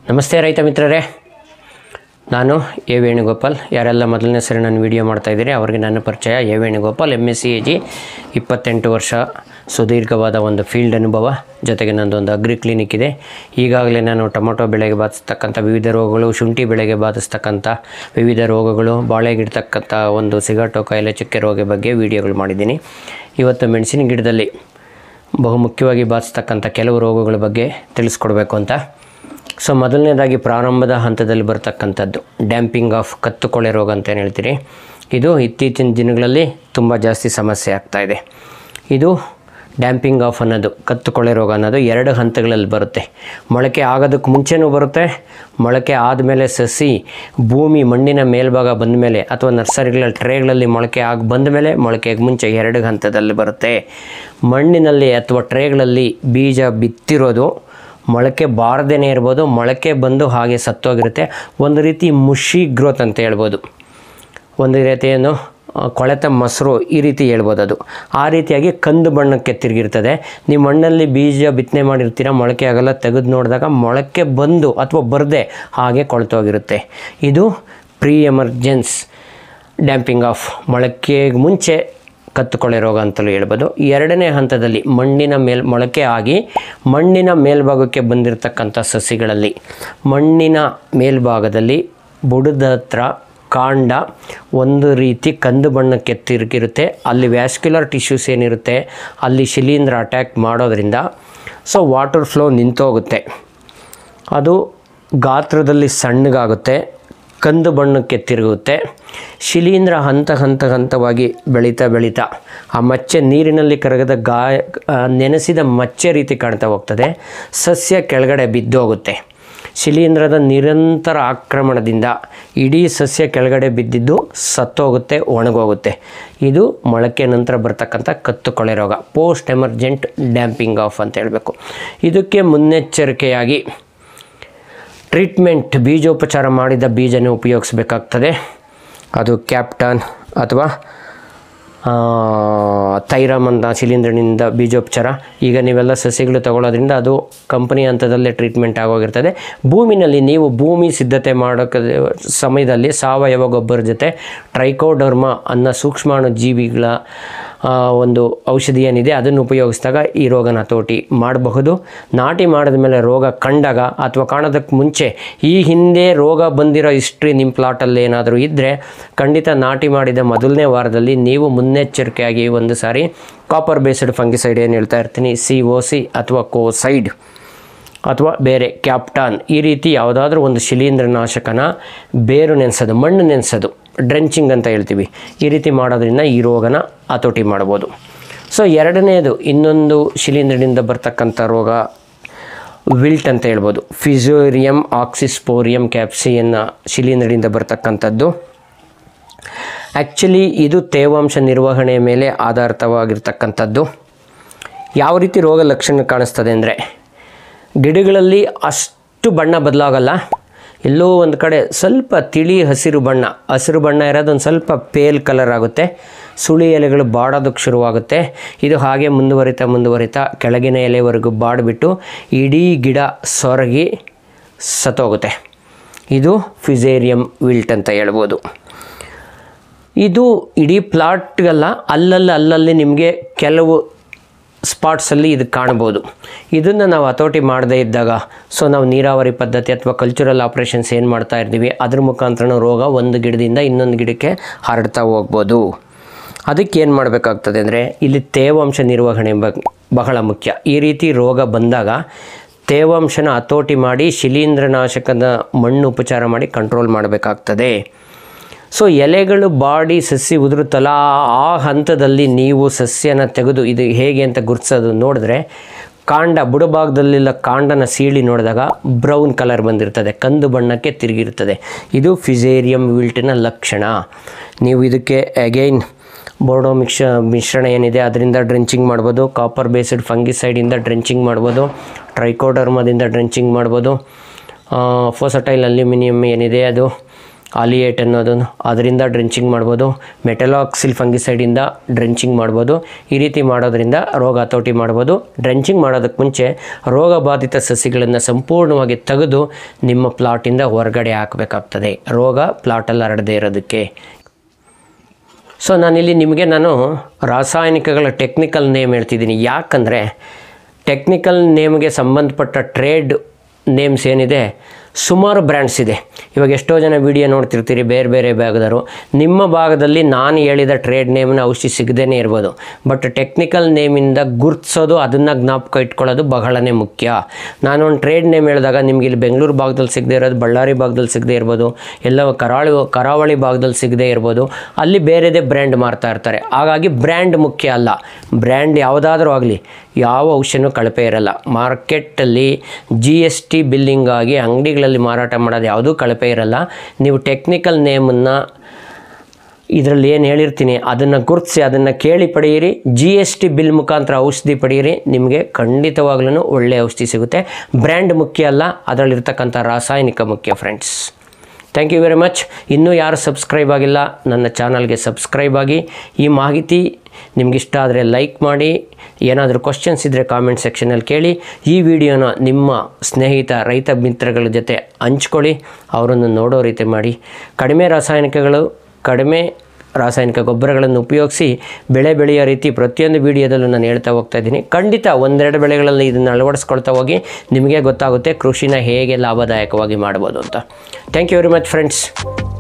ನಮಸ್ತೆ ರೈತ ಮಿತ್ರರೇ ನಾನು ಎ ವೇಣುಗೋಪಾಲ್ ಯಾರೆಲ್ಲ ಮೊದಲನೇ ಸರಿ ನಾನು ವಿಡಿಯೋ ಮಾಡ್ತಾಯಿದ್ದೀರಿ ಅವರಿಗೆ ನನ್ನ ಪರಿಚಯ A Venugopal M S C A G ಇಪ್ಪತ್ತೆಂಟು ವರ್ಷ ಸುದೀರ್ಘವಾದ ಒಂದು ಫೀಲ್ಡ್ ಅನುಭವ ಜೊತೆಗೆ ನಂದೊಂದು ಅಗ್ರಿ ಕ್ಲಿನಿಕ್ ಇದೆ ಈಗಾಗಲೇ ನಾನು ಟೊಮೊಟೊ ಬೆಳೆಗೆ ಬಾಧಿಸ್ತಕ್ಕಂಥ ವಿವಿಧ ರೋಗಗಳು ಶುಂಠಿ ಬೆಳೆಗೆ ಬಾಧಿಸ್ತಕ್ಕಂಥ ವಿವಿಧ ರೋಗಗಳು ಬಾಳೆಗಿಡ್ತಕ್ಕಂಥ ಒಂದು ಸಿಗಾಟೋ ಕಾಯಿಲೆ ಚುಕ್ಕೆ ರೋಗ ಬಗ್ಗೆ ವಿಡಿಯೋಗಳು ಮಾಡಿದ್ದೀನಿ ಇವತ್ತು ಮೆಣಸಿನ ಗಿಡದಲ್ಲಿ ಬಹುಮುಖ್ಯವಾಗಿ ಬಾಧಿಸ್ತಕ್ಕಂಥ ಕೆಲವು ರೋಗಗಳ ಬಗ್ಗೆ ತಿಳಿಸ್ಕೊಡ್ಬೇಕು ಅಂತ ಸೊ ಮೊದಲನೇದಾಗಿ ಪ್ರಾರಂಭದ ಹಂತದಲ್ಲಿ ಬರ್ತಕ್ಕಂಥದ್ದು ಡ್ಯಾಂಪಿಂಗ್ ಆಫ್ ಕತ್ತುಕೊಳೆ ರೋಗ ಅಂತ ಏನು ಹೇಳ್ತೀರಿ ಇದು ಇತ್ತೀಚಿನ ದಿನಗಳಲ್ಲಿ ತುಂಬ ಜಾಸ್ತಿ ಸಮಸ್ಯೆ ಆಗ್ತಾ ಇದೆ ಇದು ಡ್ಯಾಂಪಿಂಗ್ ಆಫ್ ಅನ್ನೋದು ಕತ್ತುಕೊಳೆ ರೋಗ ಅನ್ನೋದು ಎರಡು ಹಂತಗಳಲ್ಲಿ ಬರುತ್ತೆ ಮೊಳಕೆ ಆಗೋದಕ್ಕೆ ಮುಂಚೆನೂ ಬರುತ್ತೆ ಮೊಳಕೆ ಆದಮೇಲೆ ಸಸಿ ಭೂಮಿ ಮಣ್ಣಿನ ಮೇಲ್ಭಾಗ ಬಂದ ಮೇಲೆ ಅಥವಾ ನರ್ಸರಿಗಳ ಟ್ರೇಗಳಲ್ಲಿ ಮೊಳಕೆ ಆಗಿ ಬಂದ ಮೇಲೆ ಮೊಳಕೆಗೆ ಮುಂಚೆ ಎರಡು ಹಂತದಲ್ಲಿ ಬರುತ್ತೆ ಮಣ್ಣಿನಲ್ಲಿ ಅಥವಾ ಟ್ರೇಗಳಲ್ಲಿ ಬೀಜ ಬಿತ್ತಿರೋದು ಮೊಳಕೆ ಬಾರದೇ ಇರ್ಬೋದು ಮೊಳಕೆ ಬಂದು ಹಾಗೆ ಸತ್ತೋಗಿರುತ್ತೆ ಒಂದು ರೀತಿ ಮುಷಿ ಗ್ರೋತ್ ಅಂತ ಹೇಳ್ಬೋದು ಒಂದು ರೀತಿಯನ್ನು ಆ, ಕೊಳೆತ ಮೊಸರು ಈ ರೀತಿ ಹೇಳ್ಬೋದು ಅದು ಆ ರೀತಿಯಾಗಿ ಕಂದು ಬಣ್ಣಕ್ಕೆ ತಿರುಗಿರ್ತದೆ ನೀವು ಮಣ್ಣಲ್ಲಿ ಬೀಜ ಬಿತ್ತನೆ ಮಾಡಿರ್ತೀರ ಮೊಳಕೆ ಆಗಲ್ಲ ತೆಗೆದು ನೋಡಿದಾಗ ಮೊಳಕೆ ಬಂದು ಅಥವಾ ಬರದೆ ಹಾಗೆ ಕೊಳ್ತೋಗಿರುತ್ತೆ ಇದು ಪ್ರೀ ಎಮರ್ಜೆನ್ಸ್ ಡ್ಯಾಂಪಿಂಗ್ ಆಫ್ ಮೊಳಕೆಗೆ ಮುಂಚೆ ಕತ್ತುಕೊಳೆ ರೋಗ ಅಂತಲೂ ಹೇಳ್ಬೋದು ಎರಡನೇ ಹಂತದಲ್ಲಿ ಮಣ್ಣಿನ ಮೇಲ್ ಮೊಳಕೆ ಆಗಿ ಮಣ್ಣಿನ ಮೇಲ್ಭಾಗಕ್ಕೆ ಬಂದಿರತಕ್ಕಂಥ ಸಸಿಗಳಲ್ಲಿ ಮಣ್ಣಿನ ಮೇಲ್ಭಾಗದಲ್ಲಿ ಬುಡದ ಹತ್ರ ಕಾಂಡ ಒಂದು ರೀತಿ ಕಂದು ಬಣ್ಣಕ್ಕೆ ತಿರುಗಿರುತ್ತೆ ಅಲ್ಲಿ ವ್ಯಾಸ್ಕ್ಯುಲರ್ ಟಿಶ್ಯೂಸ್ ಏನಿರುತ್ತೆ ಅಲ್ಲಿ ಶಿಲೀಂಧ್ರ ಅಟ್ಯಾಕ್ ಮಾಡೋದ್ರಿಂದ ಸೊ ವಾಟರ್ ಫ್ಲೋ ನಿಂತೋಗುತ್ತೆ ಅದು ಗಾತ್ರದಲ್ಲಿ ಸಣ್ಣಗಾಗುತ್ತೆ ಕಂದು ಬಣ್ಣಕ್ಕೆ ತಿರುಗುತ್ತೆ ಶಿಲೀಂಧ್ರ ಹಂತ ಹಂತ ಹಂತವಾಗಿ ಬೆಳೀತಾ ಬೆಳೀತಾ ಆ ಮಚ್ಚೆ ನೀರಿನಲ್ಲಿ ಕರಗದ ಗಾಯ ಆ, ನೆನೆಸಿದ ಮಚ್ಚೆ ರೀತಿ ಕಾಣ್ತಾ ಹೋಗ್ತದೆ ಸಸ್ಯ ಕೆಳಗಡೆ ಬಿದ್ದೋಗುತ್ತೆ ಶಿಲೀಂಧ್ರದ ನಿರಂತರ ಆಕ್ರಮಣದಿಂದ ಇಡೀ ಸಸ್ಯ ಕೆಳಗಡೆ ಬಿದ್ದಿದ್ದು ಸತ್ತೋಗುತ್ತೆ ಒಣಗೋಗುತ್ತೆ ಇದು ಮೊಳಕೆ ನಂತರ ಬರ್ತಕ್ಕಂಥ ಕತ್ತು ಕೊಳೆ ರೋಗ ಪೋಸ್ಟ್ ಎಮರ್ಜೆಂಟ್ ಡ್ಯಾಂಪಿಂಗ್ ಆಫ್ ಅಂತ ಹೇಳಬೇಕು ಇದಕ್ಕೆ ಮುನ್ನೆಚ್ಚರಿಕೆಯಾಗಿ ಟ್ರೀಟ್ಮೆಂಟ್ ಬೀಜೋಪಚಾರ ಮಾಡಿದ ಬೀಜನೇ ಉಪಯೋಗಿಸಬೇಕಾಗ್ತದೆ ಅದು ಕ್ಯಾಪ್ಟಾನ್ ಅಥವಾ ಆ, ಥೈರಮ್ ಅಂತ ಶಿಲೀಂಧ್ರನಿಂದ ಬೀಜೋಪಚಾರ ಈಗ ನೀವೆಲ್ಲ ಸಸಿಗಳು ತಗೊಳ್ಳೋದ್ರಿಂದ ಅದು ಕಂಪನಿ ಹಂತದಲ್ಲೇ ಟ್ರೀಟ್ಮೆಂಟ್ ಆಗೋಗಿರ್ತದೆ ಭೂಮಿನಲ್ಲಿ ನೀವು ಭೂಮಿ ಸಿದ್ಧತೆ ಮಾಡೋಕ್ಕೆ ಸಮಯದಲ್ಲಿ ಸಾವಯವ ಗೊಬ್ಬರ ಜೊತೆ ಟ್ರೈಕೋಡರ್ಮ ಅನ್ನೋ ಸೂಕ್ಷ್ಮಾಣು ಜೀವಿಗಳ ಆ, ಒಂದು ಔಷಧಿ ಏನಿದೆ ಅದನ್ನು ಉಪಯೋಗಿಸಿದಾಗ ಈ ರೋಗನ ಹತೋಟಿ ಮಾಡಬಹುದು ನಾಟಿ ಮಾಡಿದ ಮೇಲೆ ರೋಗ ಕಂಡಾಗ ಅಥವಾ ಕಾಣೋದಕ್ಕೆ ಮುಂಚೆ ಈ ಹಿಂದೆ ರೋಗ ಬಂದಿರೋ ಹಿಸ್ಟ್ರಿ ನಿಮ್ಮ ಪ್ಲಾಟಲ್ಲಿ ಏನಾದರೂ ಇದ್ದರೆ ಖಂಡಿತ ನಾಟಿ ಮಾಡಿದ ಮೊದಲನೇ ವಾರದಲ್ಲಿ ನೀವು ಮುನ್ನೆಚ್ಚರಿಕೆಯಾಗಿ ಒಂದು ಸಾರಿ ಕಾಪರ್ ಬೇಸ್ಡ್ ಫಂಗಿಸೈಡ್ ಏನು ಹೇಳ್ತಾ ಇರ್ತೀನಿ ಸಿ ಒ ಸಿ ಅಥವಾ ಕೋಸೈಡ್ ಅಥವಾ ಬೇರೆ ಕ್ಯಾಪ್ಟಾನ್ ಈ ರೀತಿ ಯಾವುದಾದ್ರೂ ಒಂದು ಶಿಲೀಂಧ್ರನಾಶಕನ ಬೇರು ನೆನೆಸೋದು ಮಣ್ಣು ನೆನೆಸೋದು ಡ್ರೆಂಚಿಂಗ್ ಅಂತ ಹೇಳ್ತೀವಿ ಈ ರೀತಿ ಮಾಡೋದ್ರಿಂದ ಈ ರೋಗನ ಹತೋಟಿ ಮಾಡ್ಬೋದು ಸೊ ಎರಡನೇದು ಇನ್ನೊಂದು ಶಿಲೀಂಧ್ರದಿಂದ ಬರ್ತಕ್ಕಂಥ ರೋಗ ವಿಲ್ಟ್ ಅಂತ ಹೇಳ್ಬೋದು ಫಿಸೋರಿಯಂ ಆಕ್ಸಿಸ್ಪೋರಿಯಂ ಕ್ಯಾಪ್ಸಿಯನ್ನ ಶಿಲೀಂಧ್ರದಿಂದ ಬರ್ತಕ್ಕಂಥದ್ದು ಆ್ಯಕ್ಚುಲಿ ಇದು ತೇವಾಂಶ ನಿರ್ವಹಣೆಯ ಮೇಲೆ ಆಧಾರಿತವಾಗಿರ್ತಕ್ಕಂಥದ್ದು ಯಾವ ರೀತಿ ರೋಗ ಲಕ್ಷಣ ಕಾಣಿಸ್ತದೆ ಅಂದರೆ ಗಿಡಗಳಲ್ಲಿ ಅಷ್ಟು ಬಣ್ಣ ಬದಲಾಗಲ್ಲ ಎಲ್ಲೋ ಒಂದು ಕಡೆ ಸ್ವಲ್ಪ ತಿಳಿ ಹಸಿರು ಬಣ್ಣ ಹಸಿರು ಬಣ್ಣ ಇರೋದೊಂದು ಸ್ವಲ್ಪ ಪೇಲ್ ಕಲರ್ ಆಗುತ್ತೆ ಸುಳಿ ಎಲೆಗಳು ಬಾಡೋದಕ್ಕೆ ಶುರುವಾಗುತ್ತೆ ಇದು ಹಾಗೆ ಮುಂದುವರಿತಾ ಮುಂದುವರಿತಾ ಕೆಳಗಿನ ಎಲೆವರೆಗೂ ಬಾಡಿಬಿಟ್ಟು ಇಡೀ ಗಿಡ ಸೊರಗಿ ಸತ್ತೋಗುತ್ತೆ ಇದು ಫಿಸೇರಿಯಂ ವಿಲ್ಟ್ ಅಂತ ಹೇಳ್ಬೋದು ಇದು ಇಡೀ ಪ್ಲಾಟ್ಗಲ್ಲ ಅಲ್ಲಲ್ಲಿ ಅಲ್ಲಲ್ಲಿ ನಿಮಗೆ ಕೆಲವು ಸ್ಪಾಟ್ಸಲ್ಲಿ ಇದು ಕಾಣ್ಬೋದು ಇದನ್ನು ನಾವು ಹತೋಟಿ ಮಾಡದೇ ಇದ್ದಾಗ ಸೊ ನಾವು ನೀರಾವರಿ ಪದ್ಧತಿ ಅಥವಾ ಕಲ್ಚರಲ್ ಆಪ್ರೇಷನ್ಸ್ ಏನು ಮಾಡ್ತಾ ಇರ್ತೀವಿ ಅದ್ರ ಮುಖಾಂತರ ರೋಗ ಒಂದು ಗಿಡದಿಂದ ಇನ್ನೊಂದು ಗಿಡಕ್ಕೆ ಹರಡ್ತಾ ಹೋಗ್ಬೋದು ಅದಕ್ಕೆ ಏನು ಮಾಡಬೇಕಾಗ್ತದೆ ಅಂದರೆ ಇಲ್ಲಿ ತೇವಾಂಶ ನಿರ್ವಹಣೆ ಬಗ್- ಬಹಳ ಮುಖ್ಯ ಈ ರೀತಿ ರೋಗ ಬಂದಾಗ ತೇವಾಂಶನ ಹತೋಟಿ ಮಾಡಿ ಶಿಲೀಂಧ್ರನಾಶಕದ ಮಣ್ಣು ಉಪಚಾರ ಮಾಡಿ ಕಂಟ್ರೋಲ್ ಮಾಡಬೇಕಾಗ್ತದೆ ಸೊ ಎಲೆಗಳು ಬಾಡಿ ಸಸಿ ಉದುರುತ್ತಲ್ಲ ಆ- ಆ ಹಂತದಲ್ಲಿ ನೀವು ಸಸ್ಯನ ತೆಗೆದು ಇದು ಹೇಗೆ ಅಂತ ಗುರುತಿಸೋದು ನೋಡಿದ್ರೆ ಕಾಂಡ ಬುಡಭಾಗದಲ್ಲಿಲ್ಲ ಕಾಂಡನ ಸೀಳಿ ನೋಡಿದಾಗ ಬ್ರೌನ್ ಕಲರ್ ಬಂದಿರ್ತದೆ ಕಂದು ಬಣ್ಣಕ್ಕೆ ತಿರುಗಿರ್ತದೆ ಇದು ಫಿಸೇರಿಯಂ ವಿಲ್ಟಿನ ಲಕ್ಷಣ ನೀವು ಇದಕ್ಕೆ ಅಗೈನ್ ಬೋರ್ಡೋ ಮಿಕ್ಷ ಮಿಶ್ರಣ ಏನಿದೆ ಅದರಿಂದ ಡ್ರೆಂಚಿಂಗ್ ಮಾಡ್ಬೋದು ಕಾಪರ್ ಬೇಸ್ಡ್ ಫಂಗಿಸೈಡಿಂದ ಡ್ರೆಂಚಿಂಗ್ ಮಾಡ್ಬೋದು ಟ್ರೈಕೋಡರ್ಮದಿಂದ ಡ್ರೆಂಚಿಂಗ್ ಮಾಡ್ಬೋದು ಫೋಸಟೈಲ್ ಅಲ್ಯೂಮಿನಿಯಂ ಏನಿದೆ ಅದು ಆಲಿಯೇಟ್ ಅನ್ನೋದು ಅದರಿಂದ ಡ್ರೆಂಚಿಂಗ್ ಮಾಡ್ಬೋದು ಮೆಟಲಾಕ್ಸಿಲ್ ಫಂಗಿಸೈಡಿಂದ ಡ್ರೆಂಚಿಂಗ್ ಮಾಡ್ಬೋದು ಈ ರೀತಿ ಮಾಡೋದ್ರಿಂದ ರೋಗ ಹತೋಟಿ ಮಾಡ್ಬೋದು ಡ್ರೆಂಚಿಂಗ್ ಮಾಡೋದಕ್ಕೆ ಮುಂಚೆ ರೋಗ ಬಾಧಿತ ಸಸಿಗಳನ್ನು ಸಂಪೂರ್ಣವಾಗಿ ತೆಗೆದು ನಿಮ್ಮ ಪ್ಲಾಟಿಂದ ಹೊರಗಡೆ ಹಾಕಬೇಕಾಗ್ತದೆ ರೋಗ ಪ್ಲಾಟಲ್ಲಿ ಹರಡದೇ ಇರೋದಕ್ಕೆ ಸೊ ನಾನಿಲ್ಲಿ ನಿಮಗೆ ನಾನು ರಾಸಾಯನಿಕಗಳ ಟೆಕ್ನಿಕಲ್ ನೇಮ್ ಹೇಳ್ತಿದ್ದೀನಿ ಯಾಕಂದರೆ ಟೆಕ್ನಿಕಲ್ ನೇಮ್ಗೆ ಸಂಬಂಧಪಟ್ಟ ಟ್ರೇಡ್ ನೇಮ್ಸ್ ಏನಿದೆ ಸುಮಾರು ಬ್ರ್ಯಾಂಡ್ಸ್ ಇದೆ ಇವಾಗ ಎಷ್ಟೋ ಜನ ವಿಡಿಯೋ ನೋಡ್ತಿರ್ತೀರಿ ಬೇರೆ ಬೇರೆ ಭಾಗದವರು ನಿಮ್ಮ ಭಾಗದಲ್ಲಿ ನಾನು ಹೇಳಿದ ಟ್ರೇಡ್ ನೇಮ್ನ ಔಷಧಿ ಸಿಗದೇ ಇರ್ಬೋದು ಬಟ್ ಟೆಕ್ನಿಕಲ್ ನೇಮಿಂದ ಗುರ್ತಿಸೋದು ಅದನ್ನು ಜ್ಞಾಪಕ ಇಟ್ಕೊಳ್ಳೋದು ಬಹಳನೇ ಮುಖ್ಯ ನಾನು ಒಂದು ಟ್ರೇಡ್ ನೇಮ್ ಹೇಳಿದಾಗ ನಿಮ್ಗೆ ಇಲ್ಲಿ ಬೆಂಗಳೂರು ಭಾಗದಲ್ಲಿ ಸಿಗದೇ ಇರೋದು ಬಳ್ಳಾರಿ ಭಾಗದಲ್ಲಿ ಸಿಗದೇ ಇರ್ಬೋದು ಎಲ್ಲ ಕರಾವಳಿ ಕರಾವಳಿ ಭಾಗದಲ್ಲಿ ಸಿಗದೇ ಇರ್ಬೋದು ಅಲ್ಲಿ ಬೇರೆದೇ ಬ್ರ್ಯಾಂಡ್ ಮಾರ್ತಾ ಇರ್ತಾರೆ ಹಾಗಾಗಿ ಬ್ರ್ಯಾಂಡ್ ಮುಖ್ಯ ಅಲ್ಲ ಬ್ರ್ಯಾಂಡ್ ಯಾವುದಾದ್ರೂ ಆಗಲಿ ಯಾವ ಔಷಧಿನೂ ಕಳಪೆ ಇರಲ್ಲ ಮಾರ್ಕೆಟಲ್ಲಿ ಜಿ ಎಸ್ ಟಿ ಬಿಲ್ಲಿಂಗ್ ಆಗಿ ಅಂಗಡಿಗಳಲ್ಲಿ ಮಾರಾಟ ಮಾಡೋದು ಯಾವುದೂ ಕಳಪೆ ಇರಲ್ಲ ನೀವು ಟೆಕ್ನಿಕಲ್ ನೇಮನ್ನು ಇದರಲ್ಲಿ ಏನು ಹೇಳಿರ್ತೀನಿ ಅದನ್ನು ಗುರುತಿಸಿ ಅದನ್ನು ಕೇಳಿ ಪಡೆಯಿರಿ ಜಿ ಎಸ್ ಟಿ ಬಿಲ್ ಮುಖಾಂತರ ಔಷಧಿ ಪಡೆಯಿರಿ ನಿಮಗೆ ಖಂಡಿತವಾಗ್ಲೂ ಒಳ್ಳೆಯ ಔಷಧಿ ಸಿಗುತ್ತೆ ಬ್ರ್ಯಾಂಡ್ ಮುಖ್ಯ ಅಲ್ಲ ಅದರಲ್ಲಿರ್ತಕ್ಕಂಥ ರಾಸಾಯನಿಕ ಮುಖ್ಯ friends thank you very much ಇನ್ನೂ ಯಾರು ಸಬ್ಸ್ಕ್ರೈಬ್ ಆಗಿಲ್ಲ ನನ್ನ ಚಾನಲ್ಗೆ ಸಬ್ಸ್ಕ್ರೈಬ್ ಆಗಿ ಈ ಮಾಹಿತಿ ನಿಮಗಿಷ್ಟ ಆದರೆ ಲೈಕ್ ಮಾಡಿ ಏನಾದರೂ ಕ್ವಶನ್ಸ್ ಇದ್ದರೆ ಕಾಮೆಂಟ್ ಸೆಕ್ಷನಲ್ಲಿ ಕೇಳಿ ಈ ವಿಡಿಯೋನ ನಿಮ್ಮ ಸ್ನೇಹಿತ ರೈತ ಮಿತ್ರಗಳ ಜೊತೆ ಹಂಚ್ಕೊಳ್ಳಿ ಅವರನ್ನು ನೋಡೋ ರೀತಿ ಮಾಡಿ ಕಡಿಮೆ ರಾಸಾಯನಿಕಗಳು ಕಡಿಮೆ ರಾಸಾಯನಿಕ ಗೊಬ್ಬರಗಳನ್ನು ಉಪಯೋಗಿಸಿ ಬೆಳೆ ಬೆಳೆಯೋ ರೀತಿ ಪ್ರತಿಯೊಂದು ವಿಡಿಯೋದಲ್ಲೂ ನಾನು ಹೇಳ್ತಾ ಹೋಗ್ತಾ ಇದ್ದೀನಿ ಖಂಡಿತ ಒಂದೆರಡು ಬೆಳೆಗಳಲ್ಲಿ ಇದನ್ನು ಅಳವಡಿಸ್ಕೊಳ್ತಾ ಹೋಗಿ ನಿಮಗೆ ಗೊತ್ತಾಗುತ್ತೆ ಕೃಷಿನ ಹೇಗೆ ಲಾಭದಾಯಕವಾಗಿ ಮಾಡ್ಬೋದು ಅಂತ thank you very much friends